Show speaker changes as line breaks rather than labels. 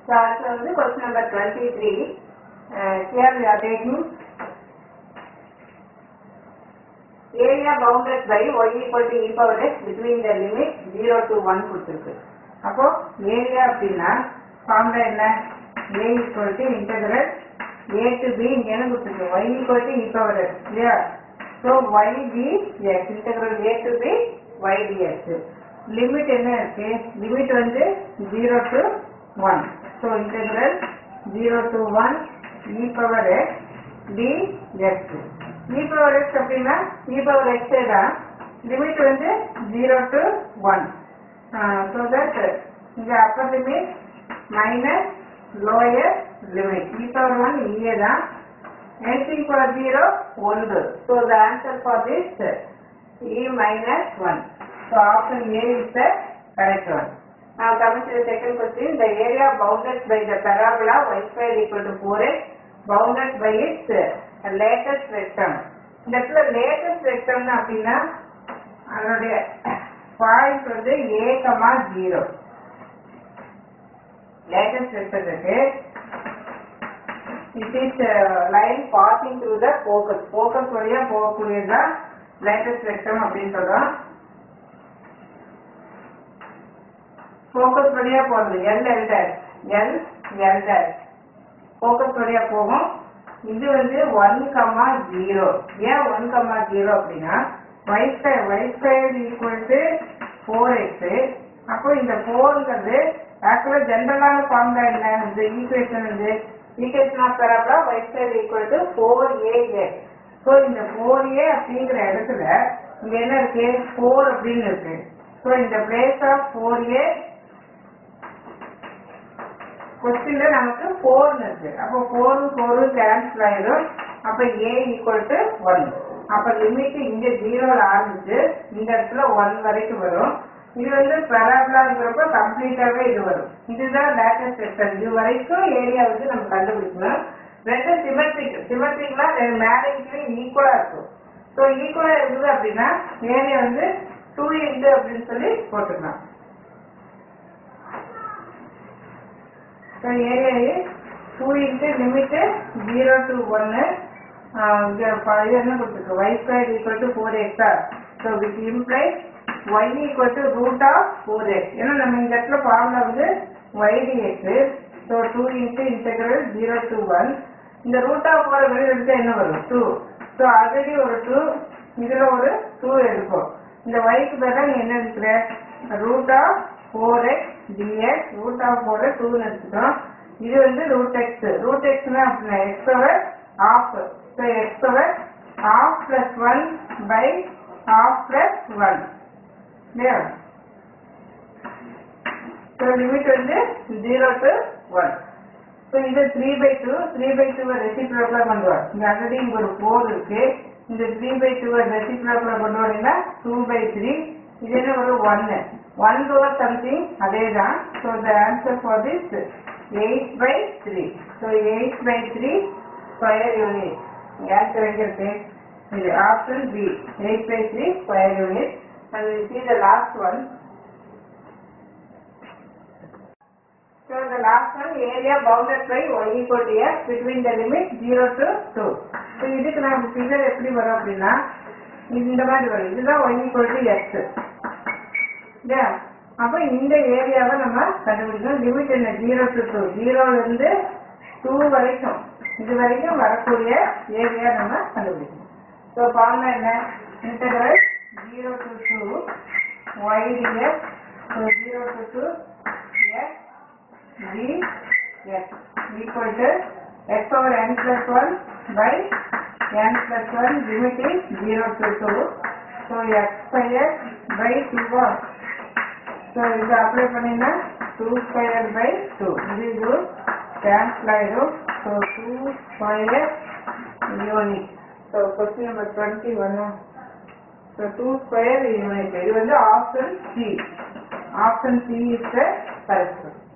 So also வந்து question number 23. Uh, here we are taking area bounded by y equal to e power x between the limit 0 to 1 கொடுத்திருக்கு அப்போ area அப்படின்னா formula என்ன a equal to integral a to b இங்க என்ன கொடுத்திருக்கு y equal to e power x இல்லையா so y dx integral a to b y dx limit என்ன இருக்கு லிமிட் வந்து 0 to 1 so integral 0 to 1 e power x dx e power x அப்படின்னா e power x தான் limit வந்து 0 to 1 uh, so that இந்த upper limit minus lower limit e power 1 இங்கே தான் anything for 0 1 so the answer for this e minus 1 so option A is the correct one now coming to the second question the area bounded by the parabola y square equal to 4x bounded by its uh, latest rectum இந்த இடத்துல latest rectum அப்படின்னா அதனுடைய point வந்து a comma zero latest rectum இருக்கு it is uh, line passing through the focus focus வழியா போகக்கூடியதுதான் latest rectum அப்படின்னு சொல்றோம் focus வழியா போறது L L dash L L dash focus வழியா போகும் இது வந்து ஒன் கமா ஜீரோ ஏன் ஒன் கமா ஜீரோ அப்படின்னா y square y square equal to four x அப்போ இந்த ஃபோருங்கிறது ஆக்சுவலாக ஜென்ரலான ஃபார்முலா என்ன இந்த ஈக்குவேஷன் வந்து equation of parabola y square equal to four a x so இந்த ஃபோர் ஏ அப்படிங்கிற இடத்துல இங்க என்ன இருக்கு ஃபோர் அப்படின்னு இருக்கு ஸோ இந்த பிளேஸ் ஆஃப் ஃபோர் ஏ கொஸ்டின்ல நமக்கு ஃபோர்னு இருக்கு அப்போ ஃபோரும் ஃபோரும் கேன்சல் ஆயிடும் அப்ப ஏ ஈக்குவல் டு ஒன் அப்ப லிமிட் இங்க ஜீரோல ஆரம்பிச்சு இந்த இடத்துல ஒன் வரைக்கும் வரும் இது வந்து பெராபிளாங்கிறப்ப கம்ப்ளீட்டாவே இது வரும் இதுதான் லேட்டஸ்ட் செக்ஷன் இது வரைக்கும் ஏரியா வந்து நம்ம கண்டுபிடிக்கணும் ரெண்டு சிமெட்ரிக் சிமெட்ரிக்னா மேலே ஈக்குவலா இருக்கும் ஸோ ஈக்குவலா இருக்குது அப்படின்னா ஏரியா வந்து டூ இன்ட்டு அப்படின்னு சொல்லி போட்டுக்கலாம் So area is 2 into limit 0 to 1 uh, இங்க ப- இது என்ன கொடுத்துருக்கு y square equal to 4x so which implies y equal to root of 4x ஏன்னா நம்ம இந்த இடத்துல ஃபார்முலா வந்து y dx so 2 into integral 0 to 1 இந்த root of 4 வெளிய எடுத்தா என்ன வரும் 2 so ஆல்ரெடி ஒரு 2 இதுல ஒரு 2 எடுக்கும் இந்த y க்கு பதிலா நீ என்ன எடுக்கிற root of 4x dx root of 4 2 எடுத்துட்டோம் இது வந்து root x root x னா அப்படின்னா x power half so x power half plus 1 by half plus 1 இல்லையா so limit வந்து 0 to 1 so இது 3 by 2 3 by 2 ரெசிப்ரோக்கலா கொண்டு வா இங்க ஆல்ரெடி இங்க ஒரு 4 இருக்கு இந்த 3 by 2 ரெசிப்ரோக்கலா கொண்டு வரீங்கன்னா 2 by 3 இது என்ன ஒரு 1 1 over something அதே தான் so the answer for this 8 by 3 so 8 by 3 square unit answer எங்க இருக்கு இது option B 8 by 3 square unit and we see the last one So the last one area bounded by y equal to x between the limit 0 to 2. So இதுக்கு நம்ம figure எப்படி வரும் அப்படின்னா இது இந்த மாதிரி வரும் இதுதான் y equal to x. இல்லையா அப்ப இந்த ஏரியாவை நம்ம கண்டுபிடிக்கணும் லிமிட் என்ன 0 to 2 0 ல இருந்து 2 வரைக்கும் இது வரைக்கும் வரக்கூடிய ஏரியா நம்ம கண்டுபிடிக்கணும் ஸோ ஃபார்முலா என்ன integral 0 to 2 y dx so 0 to 2 x d x equal to x over n plus 1 by n plus 1 limit is 0 to 2 so x square by 2 of so இது அப்ளை பண்ணினா 2 square by 2 இது இது cancel ஆயிடும் so 2 square unit so question number 21 so 2 square unit இது வந்து option C option C is the correct one